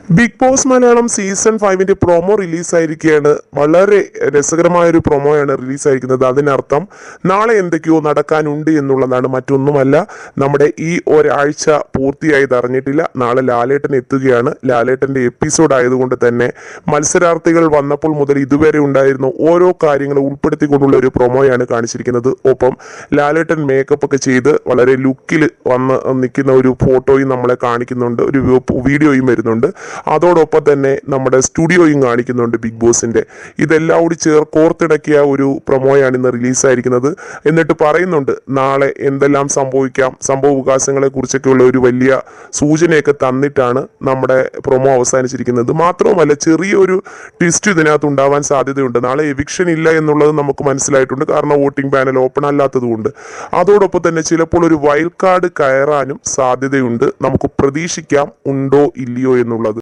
big boss Malayalam season ഫൈവിന്റെ promo റിലീസായിരിക്കുകയാണ് വളരെ രസകരമായ ഒരു പ്രൊമോയാണ് റിലീസായിരിക്കുന്നത് അതിനർത്ഥം നാളെ എന്തൊക്കെയോ നടക്കാനുണ്ട് എന്നുള്ളതാണ് മറ്റൊന്നുമല്ല നമ്മുടെ ഈ ഒരാഴ്ച പൂർത്തിയായത് അറിഞ്ഞിട്ടില്ല നാളെ ലാലേട്ടൻ എത്തുകയാണ് ലാലേട്ടന്റെ എപ്പിസോഡ് ആയതുകൊണ്ട് തന്നെ മത്സരാർത്ഥികൾ വന്നപ്പോൾ മുതൽ ഇതുവരെ ഉണ്ടായിരുന്ന ഓരോ കാര്യങ്ങളും ഉൾപ്പെടുത്തിക്കൊണ്ടുള്ള ഒരു പ്രൊമോയാണ് കാണിച്ചിരിക്കുന്നത് ഒപ്പം ലാലേട്ടൻ മേക്കപ്പ് ഒക്കെ ചെയ്ത് വളരെ ലുക്കിൽ വന്ന് നിൽക്കുന്ന ഒരു ഫോട്ടോയും നമ്മളെ കാണിക്കുന്നുണ്ട് ഒരു വീഡിയോയും വരുന്നുണ്ട് അതോടൊപ്പം തന്നെ നമ്മുടെ സ്റ്റുഡിയോയും കാണിക്കുന്നുണ്ട് ബിഗ് ബോസിന്റെ ഇതെല്ലാം കൂടി ചേർ കോർത്തിണക്കിയ ഒരു പ്രൊമോയാണ് ഇന്ന് റിലീസായിരിക്കുന്നത് എന്നിട്ട് പറയുന്നുണ്ട് നാളെ എന്തെല്ലാം സംഭവിക്കാം സംഭവ വികാസങ്ങളെ കുറിച്ചൊക്കെയുള്ള ഒരു വലിയ സൂചനയൊക്കെ തന്നിട്ടാണ് നമ്മുടെ പ്രൊമോ അവസാനിച്ചിരിക്കുന്നത് മാത്രവുമല്ല ചെറിയൊരു ട്വിസ്റ്റ് ഇതിനകത്ത് ഉണ്ടാവാൻ സാധ്യതയുണ്ട് നാളെ എവിക്ഷൻ ഇല്ല എന്നുള്ളത് നമുക്ക് മനസ്സിലായിട്ടുണ്ട് കാരണം വോട്ടിംഗ് പാനൽ ഓപ്പൺ അല്ലാത്തതുകൊണ്ട് അതോടൊപ്പം തന്നെ ചിലപ്പോൾ ഒരു വൈൽഡ് കാർഡ് കയറാനും സാധ്യതയുണ്ട് നമുക്ക് പ്രതീക്ഷിക്കാം ഉണ്ടോ ഇല്ലയോ എന്നുള്ളത്